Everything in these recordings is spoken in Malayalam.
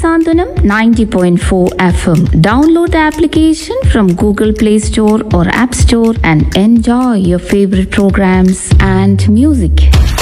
Sandhanam 90.4 FM. Download the application from Google Play Store or App Store and enjoy your favorite programs and music.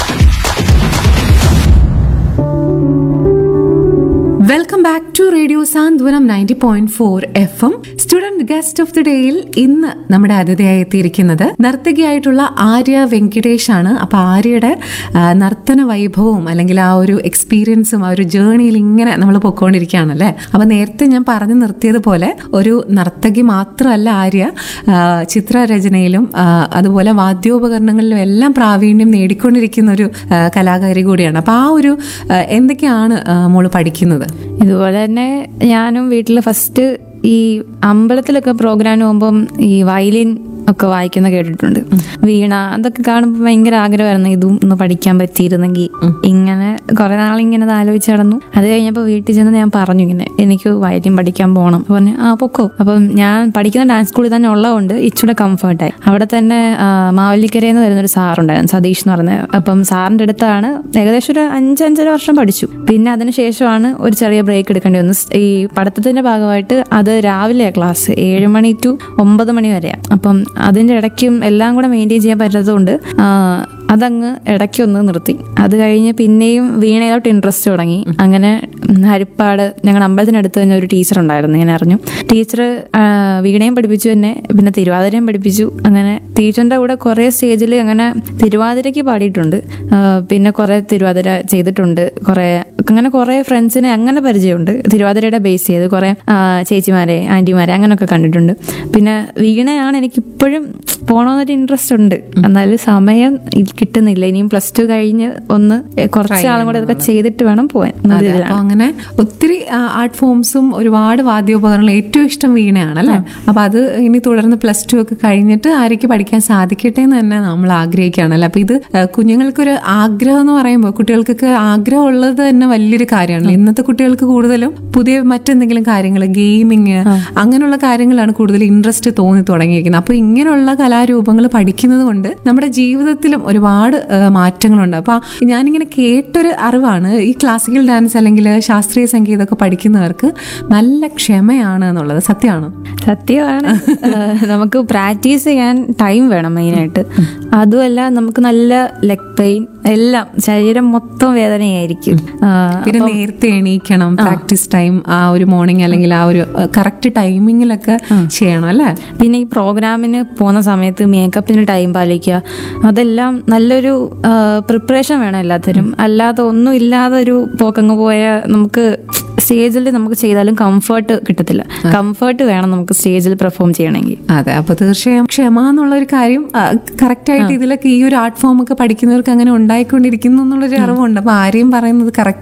Welcome back to radio Santhwanam ninety point four F M student guest of the ഡേയിൽ ഇന്ന് നമ്മുടെ അതിഥിയായി എത്തിയിരിക്കുന്നത് നർത്തകിയായിട്ടുള്ള ആര്യ വെങ്കിടേഷ് ആണ് അപ്പൊ ആര്യയുടെ ആ, നർത്തന വൈഭവവും അല്ലെങ്കിൽ ആ ഒരു എക്സ്പീരിയൻസും ആ ഒരു ജേണിയിൽ ഇങ്ങനെ നമ്മൾ പൊക്കോണ്ടിരിക്കുകയാണല്ലേ അപ്പൊ നേരത്തെ ഞാൻ പറഞ്ഞു നിർത്തിയതുപോലെ ഒരു നർത്തകി മാത്രമല്ല ആര്യ ആ, ചിത്രരചനയിലും ആ, അതുപോലെ വാദ്യോപകരണങ്ങളിലും എല്ലാം പ്രാവീണ്യം നേടിക്കൊണ്ടിരിക്കുന്ന ഒരു ആ, കലാകാരി കൂടിയാണ് അപ്പൊ ആ ഒരു ആ, എന്തൊക്കെയാണ് ആ, മോള് പഠിക്കുന്നത് ഇതുപോലെ തന്നെ ഞാനും വീട്ടിൽ ഫസ്റ്റ് ഈ അമ്പലത്തിലൊക്കെ പ്രോഗ്രാം പോകുമ്പം ഈ വയലിൻ ഒക്കെ വായിക്കുന്ന കേട്ടിട്ടുണ്ട് വീണ അതൊക്കെ കാണുമ്പോൾ ഭയങ്കര ആഗ്രഹമായിരുന്നു ഇതും ഒന്ന് പഠിക്കാൻ പറ്റിയിരുന്നെങ്കിൽ ഇങ്ങനെ കുറെ നാൾ ഇങ്ങനെ അത് ആലോചിച്ച് നടന്നു അത് കഴിഞ്ഞപ്പോൾ വീട്ടിൽ ചെന്ന് ഞാൻ പറഞ്ഞു ഇങ്ങനെ എനിക്ക് വയലിൻ പഠിക്കാൻ പോകണം അപ്പൊ പറഞ്ഞു ആ പൊക്കോ അപ്പം ഞാൻ പഠിക്കുന്ന ഡാൻസ് സ്കൂളിൽ തന്നെ ഉള്ളതുകൊണ്ട് ഇച്ചിരി കംഫർട്ടായി അവിടെ തന്നെ ആ, മാവേലിക്കരയിൽ നിന്ന് വരുന്നൊരു സാറുണ്ടായിരുന്നു സതീഷ് എന്ന് പറഞ്ഞത് അപ്പം സാറിന്റെ അടുത്താണ് ഏകദേശം ഒരു അഞ്ച് അഞ്ചര വർഷം പഠിച്ചു പിന്നെ അതിനുശേഷമാണ് ഒരു ചെറിയ ബ്രേക്ക് എടുക്കേണ്ടി വന്നു ഈ പഠിത്തത്തിന്റെ ഭാഗമായിട്ട് അത് രാവിലെ ക്ലാസ് ഏഴ് മണി ടു ഒമ്പത് മണി വരെയാണ് അപ്പം അതിന്റെ ഇടയ്ക്കും എല്ലാം കൂടെ മെയിൻറ്റെയിൻ ചെയ്യാൻ പറ്റാത്തതുകൊണ്ട് ആ, അതങ്ങ് ഇടയ്ക്കൊന്ന് നിർത്തി അത് കഴിഞ്ഞ് പിന്നെയും വീണയിലോട്ട് ഇൻട്രസ്റ്റ് തുടങ്ങി അങ്ങനെ ഹരിപ്പാട് ഞങ്ങളുടെ അമ്പലത്തിനടുത്ത് തന്നെ ഒരു ടീച്ചർ ഉണ്ടായിരുന്നു ഞാൻ അറിഞ്ഞു ടീച്ചർ വീണയും പഠിപ്പിച്ചു തന്നെ പിന്നെ തിരുവാതിരയും പഠിപ്പിച്ചു അങ്ങനെ ടീച്ചറിന്റെ കൂടെ കുറേ സ്റ്റേജിൽ അങ്ങനെ തിരുവാതിരയ്ക്ക് പാടിയിട്ടുണ്ട് ആ, പിന്നെ കുറേ തിരുവാതിര ചെയ്തിട്ടുണ്ട് കുറേ അങ്ങനെ കുറേ ഫ്രണ്ട്സിനെ അങ്ങനെ പരിചയമുണ്ട് തിരുവാതിരയുടെ ബേസ് ചെയ്ത് കുറേ ആ, ചേച്ചിമാരെ ആൻറ്റിമാരെ അങ്ങനെയൊക്കെ കണ്ടിട്ടുണ്ട് പിന്നെ വീണയാണ് എനിക്ക് ഇപ്പോഴും പോകണമെന്നൊരു ഇൻട്രസ്റ്റ് ഉണ്ട് എന്നാലും സമയം ഇ- കിട്ടുന്നില്ല ഇനിയും പ്ലസ് ടു കഴിഞ്ഞ് ഒന്ന് കുറച്ച് ആളും കൂടെ ഇതൊക്കെ ചെയ്തിട്ട് വേണം പോവാൻ എന്നൊരു അതെ, ഇതിലാണ്. അപ്പൊ അങ്ങനെ ഒത്തിരി ആർട്ട് ഫോംസും ഒരുപാട് വാദ്യോപകരണങ്ങൾ ഏറ്റവും ഇഷ്ടം വീണയാണ് അല്ലേ അപ്പൊ അത് ഇനി തുടർന്ന് പ്ലസ് ടു ഒക്കെ കഴിഞ്ഞിട്ട് ആര്യക്ക് പഠിക്കാൻ സാധിക്കട്ടെ എന്ന് തന്നെ നമ്മൾ ആഗ്രഹിക്കുകയാണല്ലേ അപ്പൊ ഇത് ആ, കുഞ്ഞുങ്ങൾക്കൊരു ആഗ്രഹം എന്ന് പറയുമ്പോൾ കുട്ടികൾക്കൊക്കെ ആഗ്രഹം ഉള്ളത് തന്നെ വലിയൊരു കാര്യമാണ് ഇന്നത്തെ കുട്ടികൾക്ക് കൂടുതലും പുതിയ മറ്റെന്തെങ്കിലും കാര്യങ്ങൾ ഗെയിമിങ് അങ്ങനെയുള്ള കാര്യങ്ങളാണ് കൂടുതൽ ഇൻട്രസ്റ്റ് തോന്നി തുടങ്ങിയിരിക്കുന്നത് അപ്പൊ ഇങ്ങനെയുള്ള കലാരൂപങ്ങൾ പഠിക്കുന്നത് കൊണ്ട് നമ്മുടെ ജീവിതത്തിലും ഒരുപാട് ആ, മാറ്റങ്ങളുണ്ട് അപ്പൊ ഞാനിങ്ങനെ കേട്ടൊരു അറിവാണ് ഈ ക്ലാസിക്കൽ ഡാൻസ് അല്ലെങ്കിൽ ശാസ്ത്രീയ സംഗീതമൊക്കെ പഠിക്കുന്നവർക്ക് നല്ല ക്ഷമയാണ് എന്നുള്ളത് സത്യമാണ് സത്യമാണ് ഏഹ് നമുക്ക് പ്രാക്ടീസ് ചെയ്യാൻ ടൈം വേണം മെയിനായിട്ട് അതുമല്ല നമുക്ക് നല്ല ലെഗ് പെയിൻ എല്ലാം ശരീരം മൊത്തം വേദനയായിരിക്കും ആഹ് പിന്നെ നേരത്തെ എണീക്കണം പ്രാക്ടീസ് ടൈം ആ ഒരു മോർണിംഗ് അല്ലെങ്കിൽ ആ ഒരു കറക്റ്റ് ടൈമിങ്ങിലൊക്കെ ചെയ്യണം അല്ലേ പിന്നെ ഈ പ്രോഗ്രാമിന് പോകുന്ന സമയത്ത് മേക്കപ്പിന് ടൈം പാലിക്കുക അതെല്ലാം നല്ലൊരു പ്രിപ്പറേഷൻ വേണം എല്ലാത്തിനും അല്ലാതെ ഒന്നും ഇല്ലാതെ ഒരു പോക്കങ്ങ് പോയാൽ നമുക്ക് സ്റ്റേജിൽ നമുക്ക് ചെയ്താലും കംഫർട്ട് കിട്ടത്തില്ല കംഫർട്ട് വേണം നമുക്ക് സ്റ്റേജിൽ പെർഫോം ചെയ്യണമെങ്കിൽ അതെ അപ്പൊ തീർച്ചയായും ക്ഷമ എന്നുള്ള ഒരു കാര്യം കറക്റ്റ് ആയിട്ട് ഇതിലൊക്കെ ഈ ഒരു ആർട്ട് ഫോം ഒക്കെ പഠിക്കുന്നവർക്ക് അങ്ങനെ ഉണ്ടായിക്കൊണ്ടിരിക്കുന്നു എന്നുള്ളൊരു അറിവുണ്ട് അപ്പൊ ആരെയും പറയുന്നത് കറക്റ്റ്